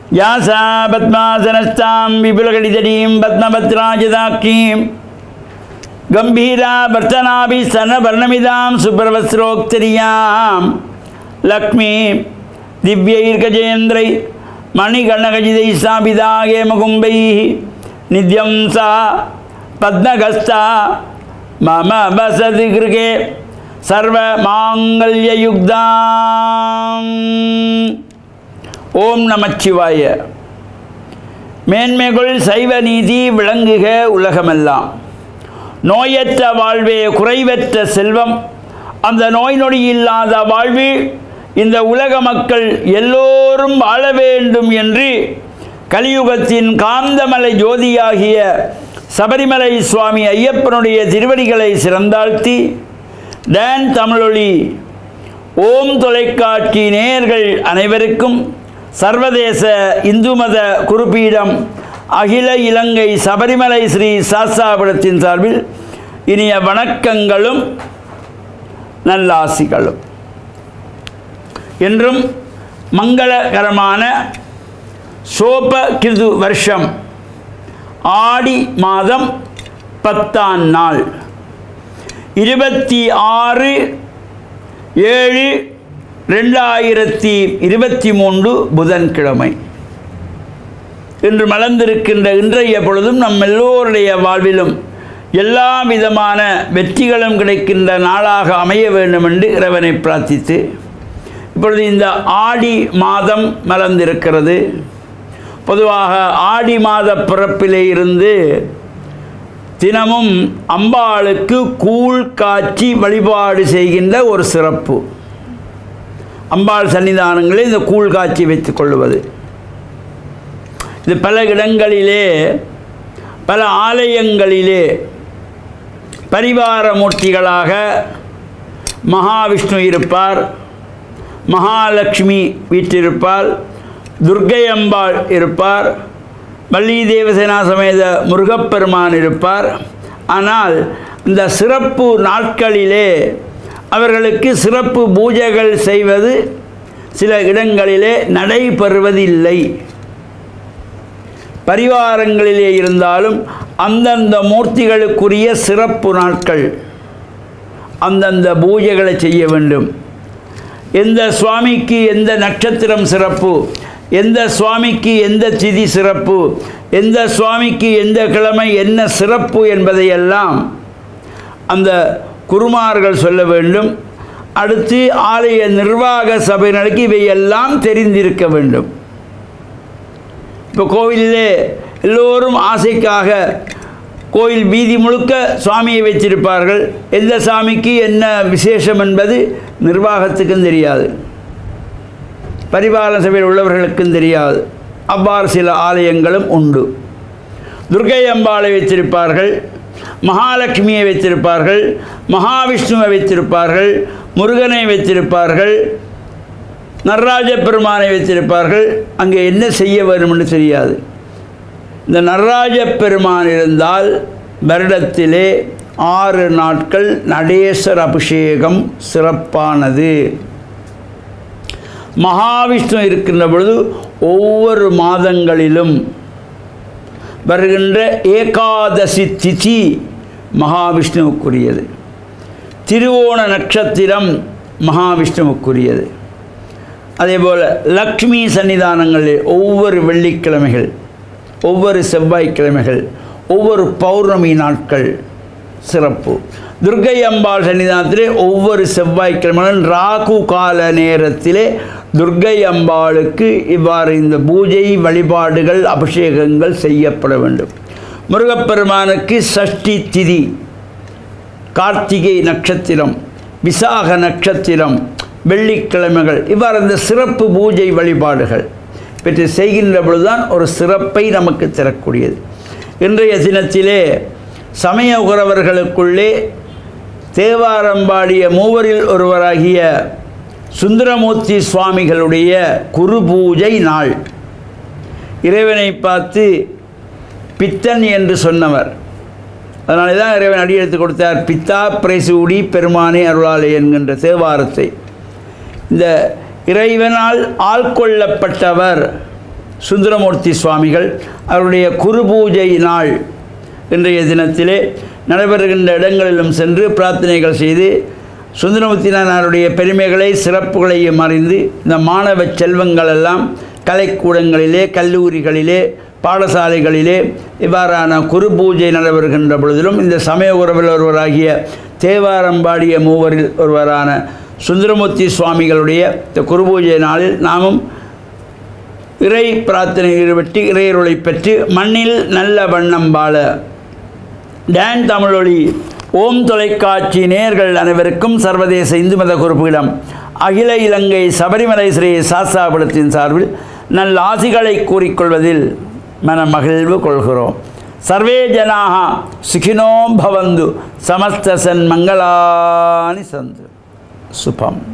யாசா பத்மாசனஸ்தாம் விபுலகடிதடீம் பத்மபத்ராஜதாக்கீம் கம்பீரா வர்த்தனாபி சனவர்ணமிதாம் சுப்ரவஸ்ரோக்தரியாம் லக்ஷ்மி திவ்யைர்கஜேந்திரை மணிகணகஜிதை ஸ்தாபிதா ஹேமகும்பை நித்யம் சா பத்மகஸ்தா மம வசதி கிருகே சர்வ மாங்கல்யயுக்தாம் ஓம் நமச்சிவாய மேன்மைகள் சைவ நீதி விளங்குக உலகமெல்லாம் நோயற்ற வாழ்வே குறைவற்ற செல்வம் அந்த நோய் நொடி இல்லாத வாழ்வு இந்த உலக மக்கள் எல்லோரும் வாழ வேண்டும் என்று கலியுகத்தின் காந்தமலை ஜோதியாகிய சபரிமலை சுவாமி ஐயப்பனுடைய திருவடிகளை சிறந்தாழ்த்தி டான் தமிழொலி ஓம் தொலைக்காட்சி நேயர்கள் அனைவருக்கும் சர்வதேச இந்து மத குருபீடம் அகில இலங்கை சபரிமலை ஸ்ரீ சாஸ்தாபுரத்தின் சார்பில் இனிய வணக்கங்களும் நல்லாசிகளும் என்றும் மங்களகரமான சோப கிருது வருஷம் ஆடி மாதம் பத்தாம் நாள் இருபத்தி ஆறு ஏழு ரெண்டாயிரத்தி இருபத்தி மூன்று புதன்கிழமை இன்று மலர்ந்திருக்கின்ற இன்றைய பொழுதும் நம் எல்லோருடைய வாழ்விலும் எல்லா விதமான வெற்றிகளும் கிடைக்கின்ற நாளாக அமைய வேண்டும் என்று இறைவனை பிரார்த்தித்து இப்பொழுது இந்த ஆடி மாதம் மலர்ந்திருக்கிறது பொதுவாக ஆடி மாத பிறப்பிலே இருந்து தினமும் அம்பாளுக்கு கூழ் காய்ச்சி வழிபாடு செய்கின்ற ஒரு சிறப்பு அம்பாள் சன்னிதானங்களில் இந்த கூழ் காய்ச்சி வைத்துக் கொள்வது இது பல இடங்களிலே பல ஆலயங்களிலே பரிவார மூர்த்திகளாக மகாவிஷ்ணு இருப்பார் மகாலட்சுமி வீற்றிருப்பார் துர்க்கை அம்பாள் இருப்பார் வள்ளி தேவசேனா சமேத முருகப்பெருமான் இருப்பார் ஆனால் இந்த சிறப்பு நாட்களிலே அவர்களுக்கு சிறப்பு பூஜைகள் செய்வது சில இடங்களிலே நடைபெறுவதில்லை பரிவாரங்களிலே இருந்தாலும் அந்தந்த மூர்த்திகளுக்குரிய சிறப்பு நாட்கள் அந்தந்த பூஜைகளை செய்ய வேண்டும் எந்த சுவாமிக்கு எந்த நட்சத்திரம் சிறப்பு எந்த சுவாமிக்கு எந்த திதி சிறப்பு எந்த சுவாமிக்கு எந்த கிழமை என்ன சிறப்பு என்பதையெல்லாம் அந்த குருமார்கள் சொல்ல வேண்டும் அடுத்து ஆலய நிர்வாக சபையினருக்கு இவையெல்லாம் தெரிந்திருக்க வேண்டும் இப்போ கோவிலிலே எல்லோரும் ஆசைக்காக கோயில் வீதி முழுக்க சுவாமியை வச்சிருப்பார்கள் எந்த சாமிக்கு என்ன விசேஷம் என்பது நிர்வாகத்துக்கும் தெரியாது பரிபாலன சபையில் உள்ளவர்களுக்கும் தெரியாது அவ்வாறு சில ஆலயங்களும் உண்டு துர்கை அம்பாளை வைத்திருப்பார்கள் மகாலட்சுமியை வைத்திருப்பார்கள் மகாவிஷ்ணுவை வைத்திருப்பார்கள் முருகனை வைத்திருப்பார்கள் நடராஜ பெருமானை வைத்திருப்பார்கள் அங்கே என்ன செய்ய வேணும்னு தெரியாது இந்த நடராஜ பெருமான் இருந்தால் வருடத்திலே ஆறு நாட்கள் நடேசர் அபிஷேகம் சிறப்பானது மகாவிஷ்ணு இருக்கின்ற பொழுது ஒவ்வொரு மாதங்களிலும் வருகின்ற ஏகாதசி திதி மகாவிஷ்ணுவுக்குரியது திருவோண நட்சத்திரம் மகாவிஷ்ணுவுக்குரியது அதேபோல் லக்ஷ்மி சன்னிதானங்களில் ஒவ்வொரு வெள்ளிக்கிழமைகள் ஒவ்வொரு செவ்வாய்க்கிழமைகள் ஒவ்வொரு பௌர்ணமி நாட்கள் சிறப்பு துர்கை அம்பாள் சன்னிதானத்திலே ஒவ்வொரு செவ்வாய்க்கிழமைகளும் ராகு கால நேரத்திலே துர்கை அம்பாளுக்கு இவ்வாறு இந்த பூஜை வழிபாடுகள் அபிஷேகங்கள் செய்யப்பட வேண்டும் முருகப்பெருமானுக்கு சஷ்டி திதி கார்த்திகை நட்சத்திரம் விசாக நட்சத்திரம் வெள்ளிக்கிழமைகள் இவ்வாறு இந்த சிறப்பு பூஜை வழிபாடுகள் பெற்று செய்கின்ற பொழுதுதான் ஒரு சிறப்பை நமக்கு தரக்கூடியது இன்றைய தினத்திலே சமய உறவர்களுக்குள்ளே தேவாரம்பாடிய மூவரில் ஒருவராகிய சுந்தரமூர்த்தி சுவாமிகளுடைய குரு பூஜை நாள் இறைவனை பார்த்து பித்தன் என்று சொன்னவர் அதனால தான் இறைவன் அடியெடுத்து கொடுத்தார் பித்தா பிரைசூடி பெருமானே அருளாலே என்கின்ற தேவாரத்தை இந்த இறைவனால் ஆள்கொள்ளப்பட்டவர் சுந்தரமூர்த்தி சுவாமிகள் அவருடைய குரு பூஜை நாள் இன்றைய தினத்திலே நடைபெறுகின்ற இடங்களிலும் சென்று பிரார்த்தனைகள் செய்து சுந்தரமூர்த்தி நாயனாருடைய பெருமைகளை சிறப்புகளையும் அறிந்து இந்த மாணவ செல்வங்கள் எல்லாம் கலைக்கூடங்களிலே கல்லூரிகளிலே பாடசாலைகளிலே இவ்வாறான குரு பூஜை நடைபெறுகின்ற பொழுதிலும் இந்த சமய உறவில் ஒருவராகிய தேவாரம்பாடிய மூவரில் ஒருவரான சுந்தரமூர்த்தி சுவாமிகளுடைய இந்த குரு பூஜை நாளில் நாமும் இறை பிரார்த்தனை ஈடுபட்டு இறையருளை பெற்று மண்ணில் நல்ல வண்ணம் வாழ டான் தமிழொலி ஓம் தொலைக்காட்சி நேயர்கள் அனைவருக்கும் சர்வதேச இந்து மத குறிப்பிடம் அகில இலங்கை சபரிமலை ஸ்ரீ சாஸ்தாபுரத்தின் சார்பில் நல்ல ஆசிகளை கூறிக்கொள்வதில் மன மகிழ்வு கொள்கிறோம் சர்வே ஜனாக சுகினோ பவந்து சமஸ்த சன் மங்களானி சந்து சுபம்